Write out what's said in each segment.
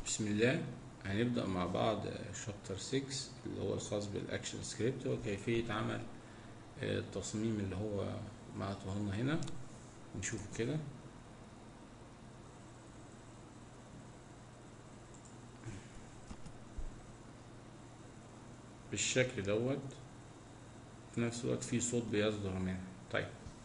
بسم الله هنبدأ مع بعض شابتر 6 اللي هو الخاص بالأكشن سكريبت وكيفية عمل التصميم اللي هو بعته لنا هنا نشوفه كده بالشكل دوت في نفس الوقت في صوت بيصدر منها طيب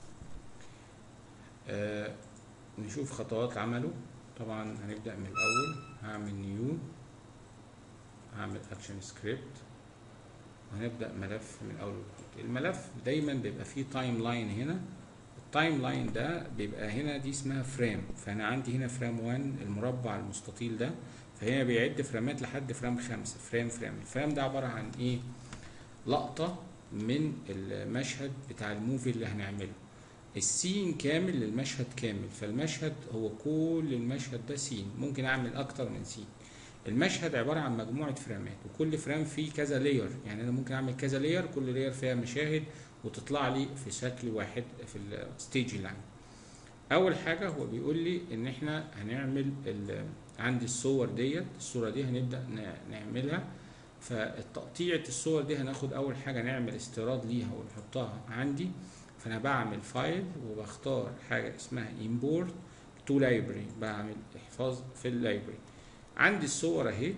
آه نشوف خطوات عمله طبعا هنبدأ من الأول هعمل نيو هعمل اكشن سكريبت وهنبدأ ملف من أول وجديد الملف دايما بيبقى فيه تايم لاين هنا التايم لاين ده بيبقى هنا دي اسمها فريم فأنا عندي هنا فريم 1 المربع المستطيل ده فهنا بيعد فريمات لحد فريم خمسة فريم فريم الفريم ده عبارة عن ايه لقطة من المشهد بتاع الموفي اللي هنعمله السين كامل للمشهد كامل فالمشهد هو كل المشهد ده سين ممكن اعمل اكتر من سين المشهد عبارة عن مجموعة فريمات وكل فريم فيه كذا لاير يعني انا ممكن اعمل كذا لاير كل لاير فيها مشاهد وتطلع لي في شكل واحد في الستيج اللي عندي اول حاجة هو بيقول لي ان احنا هنعمل عندي الصور ديت الصورة دي هنبدأ نعملها فالتقطيعة الصور دي هناخد اول حاجة نعمل استيراد ليها ونحطها عندي فانا بعمل فايل وبختار حاجه اسمها import to library بعمل احفاظ في اللايبرري عندي الصور اهي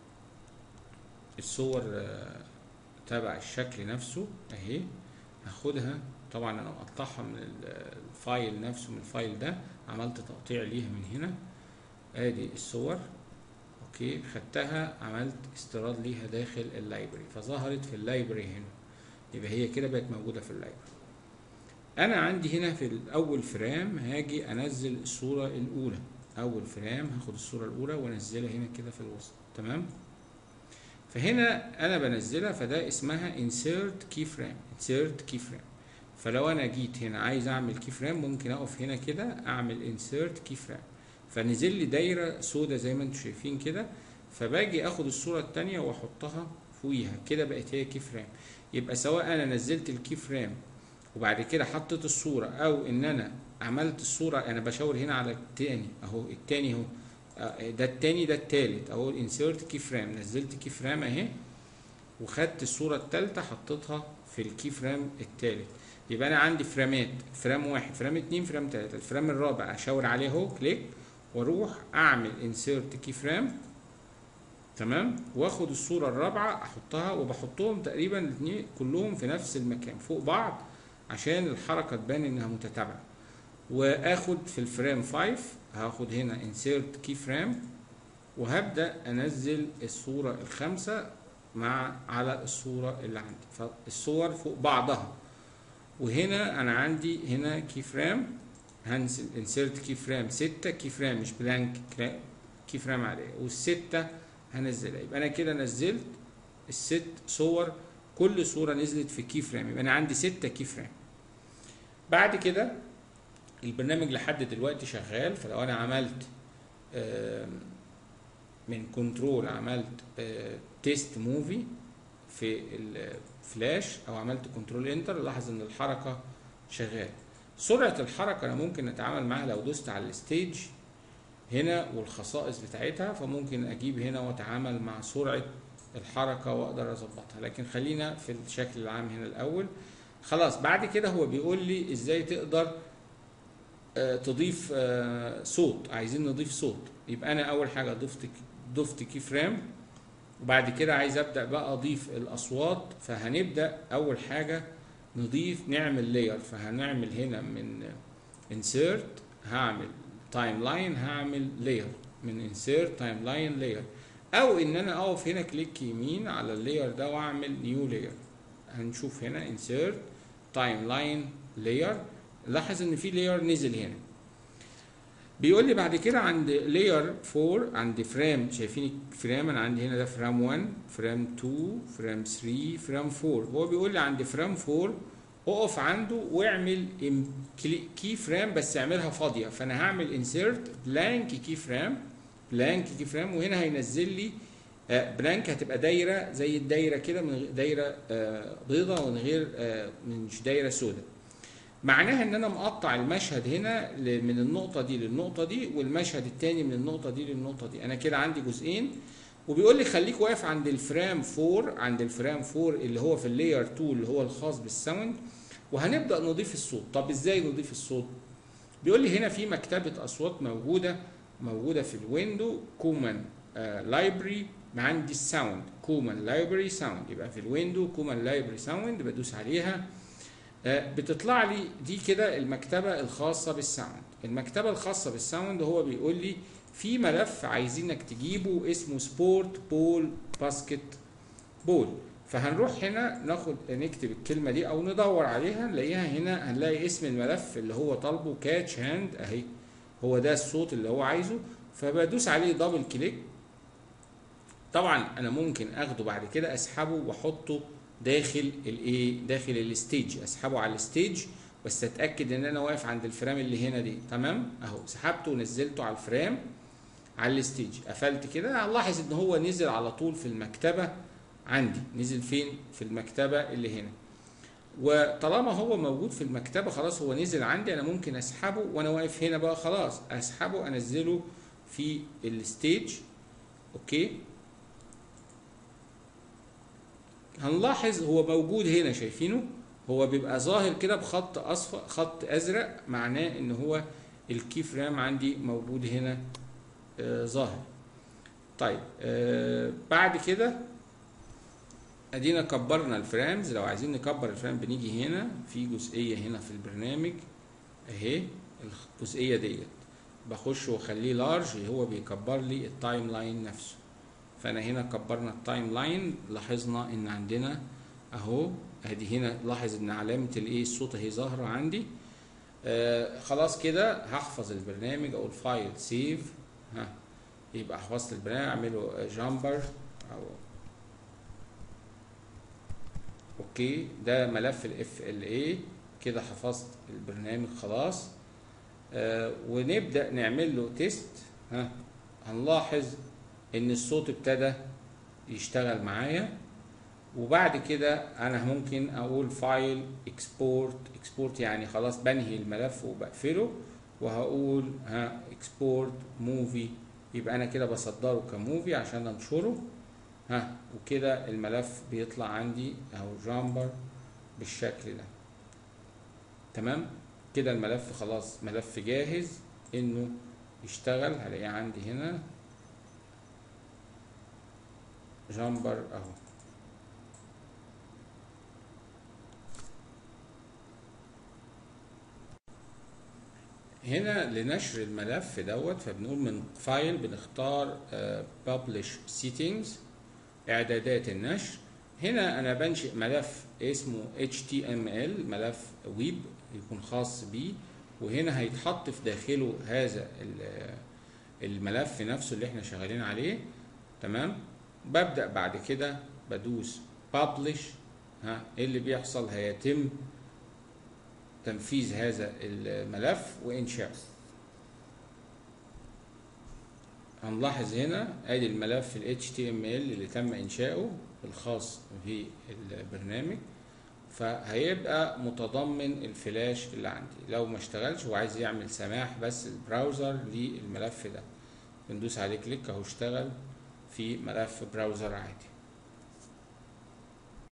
الصور تبع الشكل نفسه اهي هاخدها طبعا انا مقطعها من الفايل نفسه من الفايل ده عملت تقطيع ليها من هنا ادي الصور اوكي خدتها عملت استيراد ليها داخل اللايبرري فظهرت في اللايبرري هنا يبقى هي كده بقت موجوده في اللايبرري انا عندي هنا في الاول فريم هاجي انزل الصوره الاولى اول فريم هاخد الصوره الاولى وانزلها هنا كده في الوسط تمام فهنا انا بنزلها فده اسمها insert key frame insert key frame فلو انا جيت هنا عايز اعمل كي فريم ممكن اقف هنا كده اعمل insert key frame فنزل لي دايره سودة زي ما انتم شايفين كده فباجي اخد الصوره الثانيه واحطها فوقيها كده بقت هي كي فريم يبقى سواء انا نزلت الكي فريم وبعد كده حطيت الصورة أو إن أنا عملت الصورة أنا بشاور هنا على التاني أهو التاني أهو ده التاني ده التالت أهو الانسيرت كي فريم نزلت كي فريم أهي وخدت الصورة التالتة حطيتها في الكي فريم التالت يبقى أنا عندي فريمات فريم واحد فريم اتنين فريم تلاتة الفريم الرابع أشاور عليه أهو كليك وأروح أعمل انسيرت كي فريم تمام واخد الصورة الرابعة أحطها وبحطهم تقريبا الاثنين كلهم في نفس المكان فوق بعض عشان الحركة تبان انها متتابعة واخد في الفريم 5 هاخد هنا insert key frame وهبدأ انزل الصورة الخامسة مع على الصورة اللي عندي فالصور فوق بعضها وهنا انا عندي هنا كي فريم هنزل insert كي فريم 6 كي فريم مش بلانك كي فريم عليه والستة هنزلها يبقى انا كده نزلت الست صور كل صورة نزلت في كي فريم يبقى أنا عندي ستة كي فريم بعد كده البرنامج لحد دلوقتي شغال فلو أنا عملت من كنترول عملت تيست موفي في الفلاش أو عملت كنترول انتر لاحظ إن الحركة شغال سرعة الحركة أنا ممكن أتعامل معاها لو دوست على الستيج هنا والخصائص بتاعتها فممكن أجيب هنا وأتعامل مع سرعة الحركه واقدر اظبطها لكن خلينا في الشكل العام هنا الاول خلاص بعد كده هو بيقول لي ازاي تقدر تضيف صوت عايزين نضيف صوت يبقى انا اول حاجه ضفت ضفت كي فريم وبعد كده عايز ابدا بقى اضيف الاصوات فهنبدا اول حاجه نضيف نعمل لاير فهنعمل هنا من insert هعمل تايم لاين هعمل لاير من insert تايم لاين لاير او ان انا اقف هنا كليك يمين على اللاير ده واعمل نيو لاير هنشوف هنا insert تايم لاين لاير لاحظ ان في لاير نزل هنا بيقول لي بعد كده عند لاير 4 عند فريم شايفين فريم انا عندي هنا ده فريم 1 فريم 2 فريم 3 فريم 4 هو بيقول لي عند فريم 4 اقف عنده واعمل كي فريم بس اعملها فاضيه فانا هعمل insert بلانك كي فريم بلانك كي فريم وهنا هينزل لي بلانك هتبقى دايره زي الدايره كده من دايره بيضه ومن غير مش دايره سوداء معناها ان انا مقطع المشهد هنا ل- من النقطه دي للنقطه دي والمشهد التاني من النقطه دي للنقطه دي انا كده عندي جزئين وبيقول لي خليك واقف عند الفرام 4 عند الفرام 4 اللي هو في اللاير 2 اللي هو الخاص بالساوند وهنبدا نضيف الصوت طب ازاي نضيف الصوت بيقول لي هنا في مكتبه اصوات موجوده موجوده في الويندو كومان لايبرري عندي الساوند كومان لايبرري ساوند يبقى في الويندو كومان لايبرري ساوند بدوس عليها آه، بتطلع لي دي كده المكتبه الخاصه بالساوند المكتبه الخاصه بالساوند هو بيقول لي في ملف عايزينك تجيبه اسمه سبورت بول باسكت بول فهنروح هنا ناخد نكتب الكلمه دي او ندور عليها نلاقيها هنا هنلاقي اسم الملف اللي هو طالبه كاتش هاند اهي هو ده الصوت اللي هو عايزه فبدوس عليه دبل كليك طبعا انا ممكن اخده بعد كده اسحبه واحطه داخل الايه داخل الستيج اسحبه على الستيج بس اتاكد ان انا واقف عند الفريم اللي هنا دي تمام اهو سحبته ونزلته على الفريم على الستيج قفلت كده هنلاحظ ان هو نزل على طول في المكتبه عندي نزل فين في المكتبه اللي هنا وطالما هو موجود في المكتبه خلاص هو نزل عندي انا ممكن اسحبه وانا واقف هنا بقى خلاص اسحبه انزله في الستيج اوكي هنلاحظ هو موجود هنا شايفينه هو بيبقى ظاهر كده بخط اصفر خط ازرق معناه ان هو الكي فريم عندي موجود هنا آه ظاهر طيب آه بعد كده ادينا كبرنا الفريمز لو عايزين نكبر الفريم بنيجي هنا في جزئيه هنا في البرنامج اهي الجزئيه ديت بخش واخليه لارج هو بيكبر لي التايم لاين نفسه فانا هنا كبرنا التايم لاين لاحظنا ان عندنا اهو ادي هنا لاحظ ان علامه الايه الصوت اهي ظاهره عندي آه خلاص كده هحفظ البرنامج او الفايل سيف ها يبقى حفظت البرنامج اعمله جامبر او اوكي ده ملف الاف ال اي كده حفظت البرنامج خلاص آه ونبدا نعمل له تيست ها هنلاحظ ان الصوت ابتدى يشتغل معايا وبعد كده انا ممكن اقول فايل اكسبورت اكسبورت يعني خلاص بنهي الملف وبقفله وهقول ها اكسبورت موفي يبقى انا كده بصدره كموفي عشان انشره ها وكده الملف بيطلع عندي اهو جامبر بالشكل ده تمام كده الملف خلاص ملف جاهز انه يشتغل هلاقيه عندي هنا جامبر اهو هنا لنشر الملف دوت فبنقول من فايل بنختار ببلش سيتنجز اعدادات النشر هنا انا بنشئ ملف اسمه HTML ملف ويب يكون خاص بيه وهنا هيتحط في داخله هذا الملف نفسه اللي احنا شغالين عليه تمام ببدأ بعد كده بدوس publish ها ايه اللي بيحصل هيتم تنفيذ هذا الملف وانشاؤه هنلاحظ هنا ادي الملف ال HTML اللي تم انشاؤه الخاص بالبرنامج فهيبقى متضمن الفلاش اللي عندي لو ما اشتغلش وعايز يعمل سماح بس البراوزر للملف ده بندوس عليه كليك اهو اشتغل في ملف براوزر عادي